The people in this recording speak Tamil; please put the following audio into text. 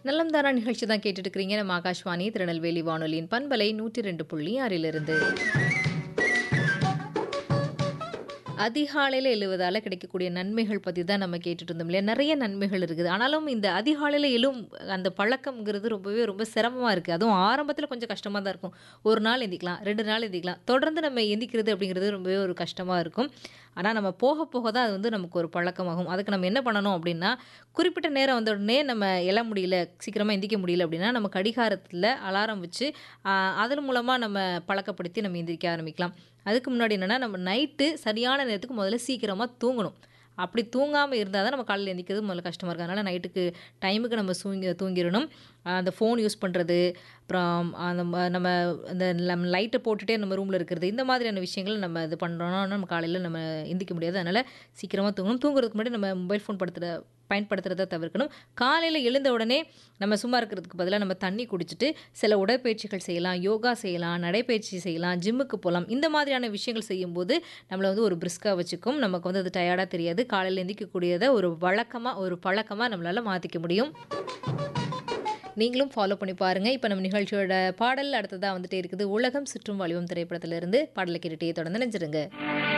நலம் தாரா நிகழ்ச்சி தான் கேட்டுட்டு இருக்கிறீங்க நம்ம ஆகாஷ்வாணி திருநெல்வேலி வானொலியின் பண்பலை நூற்றி ரெண்டு புள்ளி ஆறிலிருந்து அதிகாலையில் எழுவதால் கிடைக்கக்கூடிய நன்மைகள் பற்றி தான் நம்ம கேட்டுட்டு இருந்தோம் இல்லையா நிறைய நன்மைகள் இருக்குது ஆனாலும் இந்த அதிகாலையில் எழும் அந்த பழக்கம்ங்கிறது ரொம்பவே ரொம்ப சிரமமாக இருக்குது அதுவும் ஆரம்பத்தில் கொஞ்சம் கஷ்டமாக தான் இருக்கும் ஒரு நாள் எந்திக்கலாம் ரெண்டு நாள் எந்திக்கலாம் தொடர்ந்து நம்ம எந்திக்கிறது அப்படிங்கிறது ரொம்பவே ஒரு கஷ்டமாக இருக்கும் ஆனால் நம்ம போக போக தான் அது வந்து நமக்கு ஒரு பழக்கமாகும் அதுக்கு நம்ம என்ன பண்ணணும் அப்படின்னா குறிப்பிட்ட நேரம் வந்த உடனே நம்ம எழ முடியல சீக்கிரமாக எந்திக்க முடியல அப்படின்னா நம்ம கடிகாரத்தில் அலாரம் வச்சு அதன் மூலமாக நம்ம பழக்கப்படுத்தி நம்ம எந்திரிக்க ஆரம்பிக்கலாம் அதுக்கு முன்னாடி என்னென்னா நம்ம நைட்டு சரியான நேரத்துக்கு முதல்ல சீக்கிரமாக தூங்கணும் அப்படி தூங்காமல் இருந்தால் தான் நம்ம காலையில் எந்திக்கிறது முதல்ல கஷ்டமாக இருக்குது அதனால் நைட்டுக்கு டைமுக்கு நம்ம தூங்கி தூங்கிடணும் அந்த ஃபோன் யூஸ் பண்ணுறது அப்புறம் அந்த ம- நம்ம அந்த நம்ம லைட்டை போட்டுகிட்டே நம்ம ரூமில் இருக்கிறது இந்த மாதிரியான விஷயங்கள் நம்ம இது பண்ணுறோம்னா நம்ம காலையில் நம்ம எந்திக்க முடியாது அதனால் சீக்கிரமாக தூங்கணும் தூங்குறதுக்கு முன்னாடி நம்ம மொபைல் ஃபோன் படுத்துகிற பயன்படுத்துறதை தவிர்க்கணும் காலையில் எழுந்த உடனே நம்ம சும்மா இருக்கிறதுக்கு பதிலாக நம்ம தண்ணி குடிச்சிட்டு சில உடற்பயிற்சிகள் செய்யலாம் யோகா செய்யலாம் நடைப்பயிற்சி செய்யலாம் ஜிம்முக்கு போகலாம் இந்த மாதிரியான விஷயங்கள் செய்யும்போது நம்மளை வந்து ஒரு பிரிஸ்காக வச்சுக்கும் நமக்கு வந்து அது டயர்டாக தெரியாது காலையில் எந்திக்கக்கூடியதை ஒரு வழக்கமாக ஒரு பழக்கமாக நம்மளால் மாற்றிக்க முடியும் நீங்களும் ஃபாலோ பண்ணி பாருங்கள் இப்போ நம்ம நிகழ்ச்சியோட பாடல் அடுத்ததாக வந்துட்டே இருக்குது உலகம் சுற்றும் வடிவம் திரைப்படத்திலிருந்து பாடலை கேட்டுட்டே தொடர்ந்து நினைச்சிருங்க